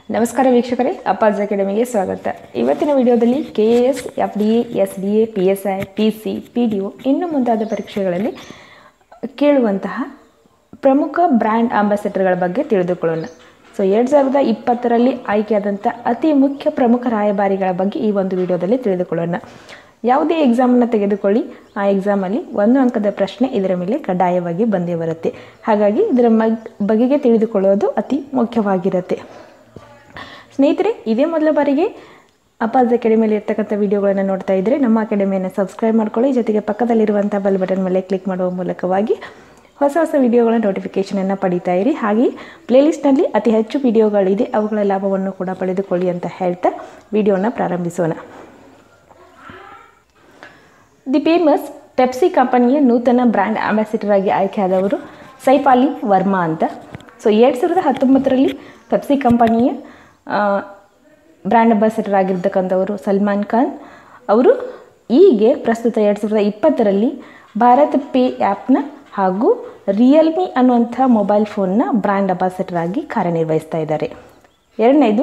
ನಮಸ್ಕಾರ ವೀಕ್ಷಕರೇ ಅಪ್ಪಾಜ್ ಅಕಾಡೆಮಿಗೆ ಸ್ವಾಗತ ಇವತ್ತಿನ ವಿಡಿಯೋದಲ್ಲಿ K A S F D A S D A P S I P C P D O ಇನ್ನು ಮುಂತಾದ ಪರೀಕ್ಷೆಗಳಲ್ಲಿ ಕೇಳುವಂತಹ ಪ್ರಮುಖ ಬ್ರ್ಯಾಂಡ್ ಅಂಬಾಸಿಡರ್ಗಳ ಬಗ್ಗೆ ತಿಳಿದುಕೊಳ್ಳೋಣ ಸೊ ಎರಡು ಸಾವಿರದ ಇಪ್ಪತ್ತರಲ್ಲಿ ಆಯ್ಕೆಯಾದಂಥ ಅತಿ ಮುಖ್ಯ ಪ್ರಮುಖ ರಾಯಭಾರಿಗಳ ಬಗ್ಗೆ ಈ ಒಂದು ವಿಡಿಯೋದಲ್ಲಿ ತಿಳಿದುಕೊಳ್ಳೋಣ ಯಾವುದೇ ಎಕ್ಸಾಮನ್ನು ತೆಗೆದುಕೊಳ್ಳಿ ಆ ಎಕ್ಸಾಮಲ್ಲಿ ಒಂದು ಅಂಕದ ಪ್ರಶ್ನೆ ಇದರ ಮೇಲೆ ಕಡ್ಡಾಯವಾಗಿ ಬಂದೇ ಬರುತ್ತೆ ಹಾಗಾಗಿ ಇದರ ಮಗ್ ಬಗೆಗೆ ತಿಳಿದುಕೊಳ್ಳೋದು ಅತಿ ಮುಖ್ಯವಾಗಿರುತ್ತೆ ಸ್ನೇಹಿತರೆ ಇದೇ ಮೊದಲ ಬಾರಿಗೆ ಅಪಾಸ್ ಅಕಾಡೆಮಿಯಲ್ಲಿ ಇರ್ತಕ್ಕಂಥ ವಿಡಿಯೋಗಳನ್ನು ನೋಡ್ತಾ ಇದ್ದರೆ ನಮ್ಮ ಅಕಾಡೆಮಿಯನ್ನು ಸಬ್ಸ್ಕ್ರೈಬ್ ಮಾಡ್ಕೊಳ್ಳಿ ಜೊತೆಗೆ ಪಕ್ಕದಲ್ಲಿರುವಂಥ ಬೆಲ್ ಬಟನ್ ಮೇಲೆ ಕ್ಲಿಕ್ ಮಾಡುವ ಮೂಲಕವಾಗಿ ಹೊಸ ಹೊಸ ವಿಡಿಯೋಗಳ ನೋಟಿಫಿಕೇಷನನ್ನು ಪಡಿತಾ ಇರಿ ಹಾಗೆ ಪ್ಲೇಲಿಸ್ಟ್ನಲ್ಲಿ ಅತಿ ಹೆಚ್ಚು ವಿಡಿಯೋಗಳಿದೆ ಅವುಗಳ ಲಾಭವನ್ನು ಕೂಡ ಪಡೆದುಕೊಳ್ಳಿ ಅಂತ ಹೇಳ್ತಾ ವಿಡಿಯೋನ ಪ್ರಾರಂಭಿಸೋಣ ದಿ ಫೇಮಸ್ ಪೆಪ್ಸಿ ಕಂಪನಿಯ ನೂತನ ಬ್ರ್ಯಾಂಡ್ ಅಂಬಾಸಿಡರ್ ಆಗಿ ಆಯ್ಕೆಯಾದವರು ಸೈಫ್ ಅಲಿ ವರ್ಮಾ ಅಂತ ಸೊ ಎರಡು ಸಾವಿರದ ಹತ್ತೊಂಬತ್ತರಲ್ಲಿ ಪೆಪ್ಸಿ ಕಂಪನಿಯ ಬ್ರ್ಯಾಂಡ್ ಅಂಬಾಸಿಡರ್ ಆಗಿರ್ತಕ್ಕಂಥವರು ಸಲ್ಮಾನ್ ಖಾನ್ ಅವರು ಹೀಗೆ ಪ್ರಸ್ತುತ ಎರಡು ಸಾವಿರದ ಇಪ್ಪತ್ತರಲ್ಲಿ ಭಾರತ್ ಪೇ ಆ್ಯಪ್ನ ಹಾಗೂ ರಿಯಲ್ಮಿ ಅನ್ನುವಂಥ ಮೊಬೈಲ್ ಫೋನ್ನ ಬ್ರ್ಯಾಂಡ್ ಅಂಬಾಸಿಡರ್ ಆಗಿ ಕಾರ್ಯನಿರ್ವಹಿಸ್ತಾ ಇದ್ದಾರೆ ಎರಡನೇದು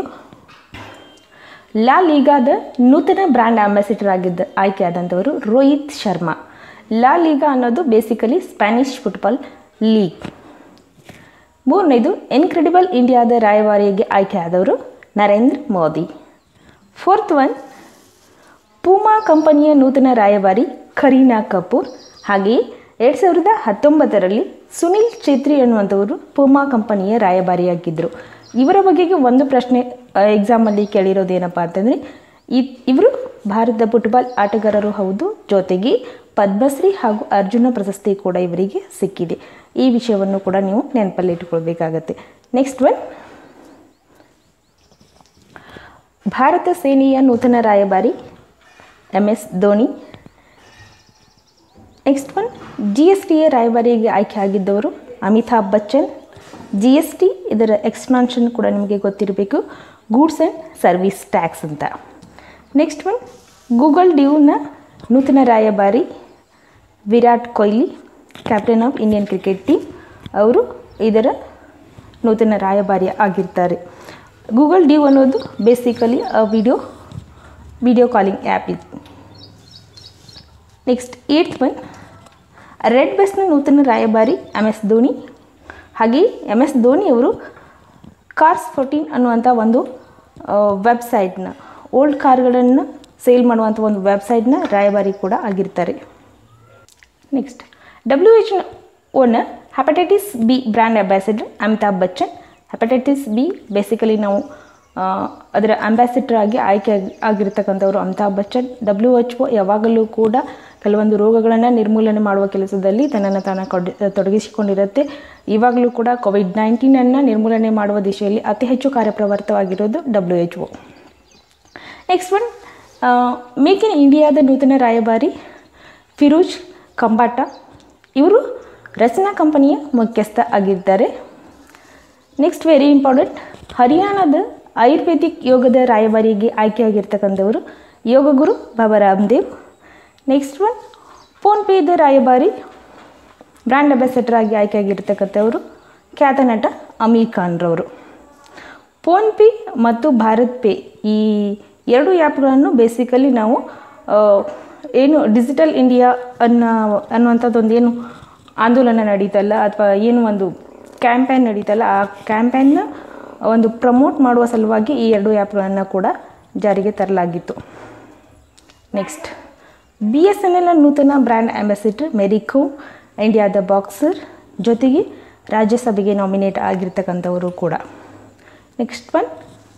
ಲಾ ಲೀಗಾದ ನೂತನ ಬ್ರ್ಯಾಂಡ್ ಅಂಬಾಸಿಡರ್ ಆಗಿದ್ದ ಆಯ್ಕೆಯಾದಂಥವರು ರೋಹಿತ್ ಶರ್ಮಾ ಲಾ ಲೀಗಾ ಅನ್ನೋದು ಬೇಸಿಕಲಿ ಸ್ಪ್ಯಾನಿಷ್ ಫುಟ್ಬಾಲ್ ಲೀಗ್ ಮೂರನೇದು ಇನ್ಕ್ರೆಡಿಬಲ್ ಇಂಡಿಯಾದ ರಾಯಭಾರಿಯಾಗಿ ಆಯ್ಕೆಯಾದವರು Narendra Modi fourth one Puma ಕಂಪನಿಯ ನೂತನ ರಾಯಭಾರಿ ಕರೀನಾ ಕಪೂರ್ ಹಾಗೆಯೇ ಎರಡು ಸಾವಿರದ ಹತ್ತೊಂಬತ್ತರಲ್ಲಿ ಸುನಿಲ್ ಛೇತ್ರಿ ಅನ್ನುವಂಥವರು ಪೂಮಾ ಕಂಪನಿಯ ರಾಯಭಾರಿಯಾಗಿದ್ದರು ಇವರ ಬಗೆಗೆ ಒಂದು ಪ್ರಶ್ನೆ ಎಕ್ಸಾಮಲ್ಲಿ ಕೇಳಿರೋದೇನಪ್ಪ ಅಂತಂದರೆ ಈ ಇವರು ಭಾರತದ ಫುಟ್ಬಾಲ್ ಆಟಗಾರರು ಹೌದು ಜೊತೆಗೆ ಪದ್ಮಶ್ರೀ ಹಾಗೂ ಅರ್ಜುನ ಪ್ರಶಸ್ತಿ ಕೂಡ ಇವರಿಗೆ ಸಿಕ್ಕಿದೆ ಈ ವಿಷಯವನ್ನು ಕೂಡ ನೀವು ನೆನಪಲ್ಲಿ ಇಟ್ಕೊಳ್ಬೇಕಾಗತ್ತೆ ನೆಕ್ಸ್ಟ್ ಒನ್ ಭಾರತ ಸೇನೆಯ ನೂತನ ರಾಯಭಾರಿ M S Dhoni next one G S ಟಿಯ ರಾಯಭಾರಿಗೆ ಆಯ್ಕೆ ಆಗಿದ್ದವರು Amitabh Bachchan G S T ಇದರ ಎಕ್ಸ್ಪಾನ್ಷನ್ ಕೂಡ ನಿಮಗೆ ಗೊತ್ತಿರಬೇಕು ಗೂಡ್ಸ್ ಆ್ಯಂಡ್ ಸರ್ವಿಸ್ ಟ್ಯಾಕ್ಸ್ ಅಂತ ನೆಕ್ಸ್ಟ್ ಒನ್ ಗೂಗಲ್ ಡ್ಯೂನ ನೂತನ ರಾಯಭಾರಿ Virat Kohli captain of Indian cricket team ಅವರು ಇದರ ನೂತನ ರಾಯಭಾರಿ ಆಗಿರ್ತಾರೆ ಗೂಗಲ್ ಡ್ಯೂ ಅನ್ನೋದು basically video video calling app ಇದು ನೆಕ್ಸ್ಟ್ ಏಯ್ತ್ ಒನ್ ರೆಡ್ ಬಸ್ನ ನೂತನ ರಾಯಭಾರಿ ಎಮ್ ಎಸ್ ಧೋನಿ ಹಾಗೆ ಎಮ್ ಎಸ್ ಧೋನಿ ಅವರು ಕಾರ್ಸ್ ಫೋರ್ಟೀನ್ ಅನ್ನುವಂಥ ಒಂದು ವೆಬ್ಸೈಟ್ನ ಓಲ್ಡ್ ಕಾರ್ಗಳನ್ನು ಸೇಲ್ ಮಾಡುವಂಥ ಒಂದು ವೆಬ್ಸೈಟ್ನ ರಾಯಭಾರಿ ಕೂಡ ಆಗಿರ್ತಾರೆ ನೆಕ್ಸ್ಟ್ ಡಬ್ಲ್ಯೂ ಎಚ್ ಓನ hepatitis B brand ambassador Amitabh Bachchan hepatitis B basically ನಾವು ಅದರ ಅಂಬಾಸಿಡರ್ ಆಗಿ ಆಯ್ಕೆ ಆಗಿರ್ತಕ್ಕಂಥವ್ರು Amitabh Bachchan W H O ಯಾವಾಗಲೂ ಕೂಡ ಕೆಲವೊಂದು ರೋಗಗಳನ್ನು ನಿರ್ಮೂಲನೆ ಮಾಡುವ ಕೆಲಸದಲ್ಲಿ ತನ್ನನ್ನು ತಾನು ಕೊಡ್ ತೊಡಗಿಸಿಕೊಂಡಿರುತ್ತೆ ಇವಾಗಲೂ ಕೂಡ ಕೋವಿಡ್ ನೈನ್ಟೀನನ್ನು ನಿರ್ಮೂಲನೆ ಮಾಡುವ ದಿಶೆಯಲ್ಲಿ ಅತಿ ಹೆಚ್ಚು ಕಾರ್ಯಪ್ರವರ್ತವಾಗಿರೋದು W H O next one make in ಇಂಡಿಯಾದ ನೂತನ ರಾಯಭಾರಿ ಫಿರೋಜ್ ಕಂಬಾಟ ಇವರು ರಚನಾ ಕಂಪನಿಯ ಮುಖ್ಯಸ್ಥ ಆಗಿದ್ದಾರೆ ನೆಕ್ಸ್ಟ್ ವೆರಿ ಇಂಪಾರ್ಟೆಂಟ್ ಹರಿಯಾಣದ ಆಯುರ್ವೇದಿಕ್ ಯೋಗದ ರಾಯಭಾರಿಗೆ ಆಯ್ಕೆಯಾಗಿರ್ತಕ್ಕಂಥವರು ಯೋಗಗುರು ಬಾಬಾ ರಾಮದೇವ್ ನೆಕ್ಸ್ಟ್ ಒನ್ ಫೋನ್ಪೇದ ರಾಯಭಾರಿ ಬ್ರ್ಯಾಂಡ್ ಅಂಬಾಸಡರ್ ಆಗಿ ಆಯ್ಕೆಯಾಗಿರ್ತಕ್ಕಂಥವರು ಖ್ಯಾತ ನಟ ಅಮೀರ್ ಖಾನ್ರವರು ಫೋನ್ಪೇ ಮತ್ತು ಭಾರತ್ ಪೇ ಈ ಎರಡು ಆ್ಯಪ್ಗಳನ್ನು ಬೇಸಿಕಲಿ ನಾವು ಏನು ಡಿಜಿಟಲ್ ಇಂಡಿಯಾ ಅನ್ನೋ ಅನ್ನುವಂಥದ್ದೊಂದು ಏನು ಆಂದೋಲನ ನಡೀತಲ್ಲ ಅಥವಾ ಏನು ಒಂದು ಕ್ಯಾಂಪೇನ್ ನಡೀತಲ್ಲ ಆ ಕ್ಯಾಂಪೇನ್ನ ಒಂದು ಪ್ರಮೋಟ್ ಮಾಡುವ ಸಲುವಾಗಿ ಈ ಎರಡು ಆ್ಯಪ್ಗಳನ್ನು ಕೂಡ ಜಾರಿಗೆ ತರಲಾಗಿತ್ತು ನೆಕ್ಸ್ಟ್ ಬಿ ಎಸ್ ಎನ್ ಎಲ್ನ ನೂತನ ಬ್ರ್ಯಾಂಡ್ ಅಂಬಾಸಿಡರ್ ಮೆರಿಕೋ ಇಂಡಿಯಾದ ಬಾಕ್ಸರ್ ಜೊತೆಗೆ ರಾಜ್ಯಸಭೆಗೆ ನಾಮಿನೇಟ್ ಆಗಿರ್ತಕ್ಕಂಥವರು ಕೂಡ next one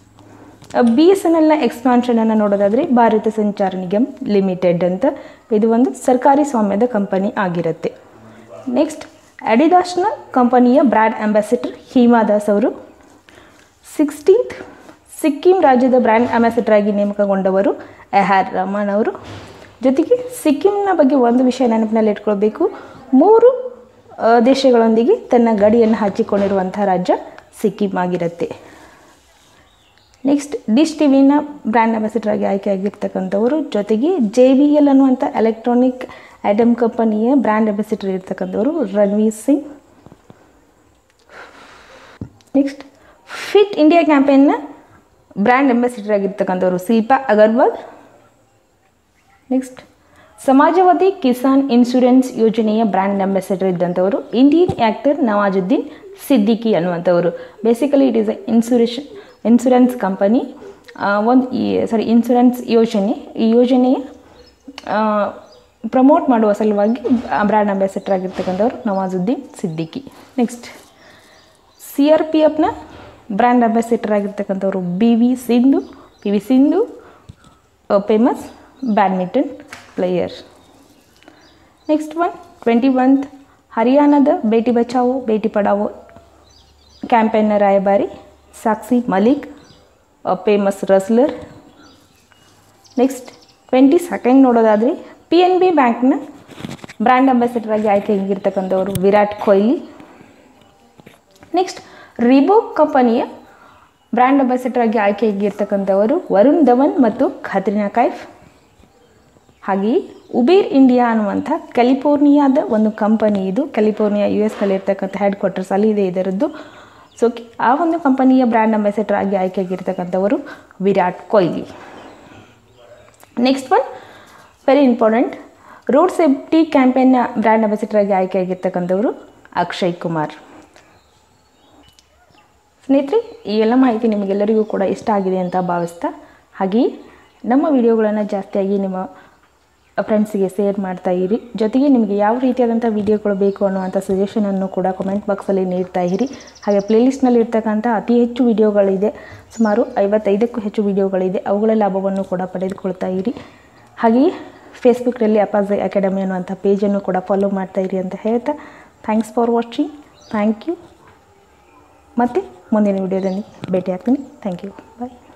B S N ಎಲ್ನ ಎಕ್ಸ್ಪಾನ್ಷನನ್ನು ನೋಡೋದಾದರೆ ಭಾರತ ಸಂಚಾರ ನಿಗಮ್ ಲಿಮಿಟೆಡ್ ಅಂತ ಇದು ಒಂದು ಸರ್ಕಾರಿ ಸ್ವಾಮ್ಯದ ಕಂಪನಿ ಆಗಿರುತ್ತೆ ನೆಕ್ಸ್ಟ್ ಅಡಿದಾಸ್ನ ಕಂಪನಿಯ ಬ್ರ್ಯಾಂಡ್ ಅಂಬಾಸಿಡರ್ ಹೀಮಾ ದಾಸ್ ಅವರು ಸಿಕ್ಸ್ಟೀನ್ತ್ ಸಿಕ್ಕಿಂ ರಾಜ್ಯದ ಬ್ರ್ಯಾಂಡ್ ಅಂಬಾಸಿಡರ್ ಆಗಿ ನೇಮಕಗೊಂಡವರು ಎ ಆರ್ ರಮಣ್ ಅವರು ಜೊತೆಗೆ ಸಿಕ್ಕಿಂನ ಬಗ್ಗೆ ಒಂದು ವಿಷಯ ನೆನಪಿನಲ್ಲಿ ಇಟ್ಕೊಳ್ಬೇಕು ಮೂರು ದೇಶಗಳೊಂದಿಗೆ ತನ್ನ ಗಡಿಯನ್ನು ಹಂಚಿಕೊಂಡಿರುವಂಥ ರಾಜ್ಯ ಸಿಕ್ಕಿಂ ಆಗಿರುತ್ತೆ ನೆಕ್ಸ್ಟ್ ಡಿಶ್ ಟಿವಿನ ಬ್ರ್ಯಾಂಡ್ ಅಂಬಾಸಿಡರ್ ಆಗಿ ಆಯ್ಕೆಯಾಗಿರ್ತಕ್ಕಂಥವರು ಜೊತೆಗೆ ಜೆ ಬಿ ಎಲ್ ಅನ್ನುವಂಥ ಎಲೆಕ್ಟ್ರಾನಿಕ್ ಐಟಮ್ ಕಂಪನಿಯ ಬ್ರ್ಯಾಂಡ್ ಅಂಬಾಸಿಡರ್ ಇರ್ತಕ್ಕಂಥವರು Ranveer Singh next fit India ಕ್ಯಾಂಪೇನ್ನ ಬ್ರ್ಯಾಂಡ್ ಅಂಬಾಸಿಡರ್ ಆಗಿರ್ತಕ್ಕಂಥವ್ರು ಶಿಲ್ಪಾ ಅಗರ್ವಾಲ್ ನೆಕ್ಸ್ಟ್ ಸಮಾಜವಾದಿ ಕಿಸಾನ್ ಇನ್ಶೂರೆನ್ಸ್ ಯೋಜನೆಯ ಬ್ರ್ಯಾಂಡ್ ಅಂಬಾಸಿಡರ್ ಇದ್ದಂಥವರು ಇಂಡಿಯನ್ ಆ್ಯಕ್ಟರ್ ನವಾಜುದ್ದೀನ್ ಸಿದ್ದಿಕಿ ಅನ್ನುವಂಥವರು ಬೇಸಿಕಲಿ ಇಟ್ ಈಸ್ ಅ ಇನ್ಸೂರೇಷನ್ ಇನ್ಶೂರೆನ್ಸ್ ಕಂಪನಿ ಒಂದು ಈ ಸಾರಿ ಇನ್ಶೂರೆನ್ಸ್ ಯೋಜನೆ ಈ ಯೋಜನೆಯ ಪ್ರಮೋಟ್ ಮಾಡುವ ಸಲುವಾಗಿ ಬ್ರ್ಯಾಂಡ್ ಅಂಬಾಸಿಡರ್ ಆಗಿರ್ತಕ್ಕಂಥವ್ರು Nawazuddin Siddiqui next C R P ಎಫ್ನ ಬ್ರ್ಯಾಂಡ್ ಅಂಬಾಸಿಡರ್ ಆಗಿರ್ತಕ್ಕಂಥವ್ರು B V Sindhu P V Sindhu famous badminton player next one twenty oneth ಹರಿಯಾಣದ ಬೇಟಿ ಬಚಾವೋ ಬೇಟಿ ಪಡಾವೋ ಕ್ಯಾಂಪೇನ್ನ ರಾಯಭಾರಿ Sakshi Malik famous wrestler next twenty second ನೋಡೋದಾದರೆ ಪಿ ಎನ್ ಬಿ ಬ್ಯಾಂಕ್ನ ಬ್ರ್ಯಾಂಡ್ ಅಂಬಾಸಿಡರ್ ಆಗಿ ಆಯ್ಕೆ ಆಗಿರ್ತಕ್ಕಂಥವ್ರು ವಿರಾಟ್ ಕೊಹ್ಲಿ ನೆಕ್ಸ್ಟ್ ರಿಬೋಕ್ ಕಂಪನಿಯ ಬ್ರ್ಯಾಂಡ್ ಅಂಬಾಸಿಡರ್ ಆಗಿ ಆಯ್ಕೆ ಆಗಿರ್ತಕ್ಕಂಥವರು ವರುಣ್ ಧವನ್ ಮತ್ತು ಖತ್ರಿನಾ ಕೈಫ್ ಹಾಗೆಯೇ ಉಬೇರ್ ಇಂಡಿಯಾ ಅನ್ನುವಂಥ ಕ್ಯಾಲಿಫೋರ್ನಿಯಾದ ಒಂದು ಕಂಪನಿ ಇದು ಕ್ಯಾಲಿಫೋರ್ನಿಯಾ ಯು ಎಸ್ನಲ್ಲಿ ಇರ್ತಕ್ಕಂಥ ಹೆಡ್ ಕ್ವಾರ್ಟರ್ಸ್ ಅಲ್ಲಿ ಇದೆ ಇದರದ್ದು ಸೊ ಆ ಒಂದು ಕಂಪನಿಯ ಬ್ರ್ಯಾಂಡ್ ಅಂಬಾಸಿಡರ್ ಆಗಿ ಆಯ್ಕೆ ಆಗಿರ್ತಕ್ಕಂಥವರು Virat Kohli next one very important road safety ಕ್ಯಾಂಪೇನ್ನ ಬ್ರ್ಯಾಂಡ್ ಅಂಬಾಸಿಡರ್ ಆಗಿ ಆಯ್ಕೆ ಆಗಿರ್ತಕ್ಕಂಥವರು ಅಕ್ಷಯ್ ಕುಮಾರ್ ಸ್ನೇಹಿತರೆ ಈ ಎಲ್ಲ ಮಾಹಿತಿ ನಿಮಗೆಲ್ಲರಿಗೂ ಕೂಡ ಇಷ್ಟ ಆಗಿದೆ ಅಂತ ಭಾವಿಸ್ತಾ ಹಾಗೆಯೇ ನಮ್ಮ ವಿಡಿಯೋಗಳನ್ನು ಜಾಸ್ತಿಯಾಗಿ ನಿಮ್ಮ ಫ್ರೆಂಡ್ಸಿಗೆ ಶೇರ್ ಮಾಡ್ತಾ ಇರಿ ಜೊತೆಗೆ ನಿಮಗೆ ಯಾವ ರೀತಿಯಾದಂಥ ವಿಡಿಯೋಗಳು ಬೇಕು ಅನ್ನುವಂಥ ಸಜೆಷನನ್ನು ಕೂಡ ಕಮೆಂಟ್ ಬಾಕ್ಸಲ್ಲಿ ನೀಡ್ತಾ ಇರಿ ಹಾಗೆ ಪ್ಲೇಲಿಸ್ಟ್ನಲ್ಲಿ ಇರ್ತಕ್ಕಂಥ ಅತಿ ಹೆಚ್ಚು ವಿಡಿಯೋಗಳಿದೆ ಸುಮಾರು ಐವತ್ತೈದಕ್ಕೂ ಹೆಚ್ಚು ವಿಡಿಯೋಗಳಿದೆ ಅವುಗಳ ಲಾಭವನ್ನು ಕೂಡ ಪಡೆದುಕೊಳ್ತಾ ಇರಿ ಹಾಗೆಯೇ ಫೇಸ್ಬುಕ್ನಲ್ಲಿ ಅಪಾಜೈ ಅಕಾಡೆಮಿ ಅನ್ನುವಂಥ ಪೇಜನ್ನು ಕೂಡ ಫಾಲೋ ಮಾಡ್ತಾ ಇರಿ ಅಂತ ಹೇಳ್ತಾ thanks for watching thank you ಮತ್ತು ಮುಂದಿನ ವಿಡಿಯೋದಲ್ಲಿ ಭೇಟಿ ಆಗ್ತೀನಿ ಥ್ಯಾಂಕ್ ಯು ಬಾಯ್